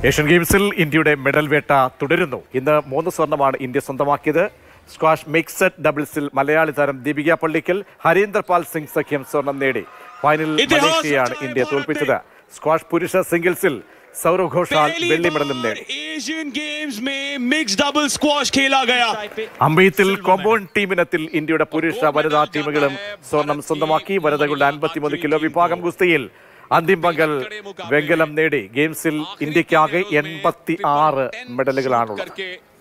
Asian ഗെയിംസിൽ ഇന്ത്യയുടെ medal വേട്ട തുടരുന്നു ഇന്ന് മൂന്ന് സ്വർണ്ണമാണ് ഇന്ത്യ സ്വന്തമാക്കിയത് സ്ക്വാഷ് മിക്സഡ് ഡബിൾസിൽ മലയാളി താരം ദീപിക പള്ളിക്കൽ ഹരീന്ദർപാൽ സിംഗ് സഖ്യം സ്വർണം നേടി ഫൈനലിൽ ഇതിഹാസ മലേഷ്യയാണ് ഇന്ത്യ തോൽപ്പിച്ചത് സ്ക്വാഷ് പുരുഷ സിംഗിൾസിൽ സൗരവ് ഘോഷാൽ വെള്ളി മെഡലും നേടി एशियन गेम्स में मिक्स डबल स्क्वाश खेला गया അമ്പയത്തിൽ കോമ്പൗണ്ട് ടീമിനത്തിൽ ഇന്ത്യയുടെ പുരുഷ വനിതാ ടീമുകളും സ്വർണം സ്വന്തമാക്കി വനിതകളുടെ അൻപത്തിമൂന്ന് കിലോ വിഭാഗം ഗുസ്തിയിൽ അന്തിം പങ്കൽ വെങ്കലം നേടി ഗെയിംസിൽ ഇന്ത്യക്കാകെ എൺപത്തി ആറ് മെഡലുകളാണുള്ളത് करके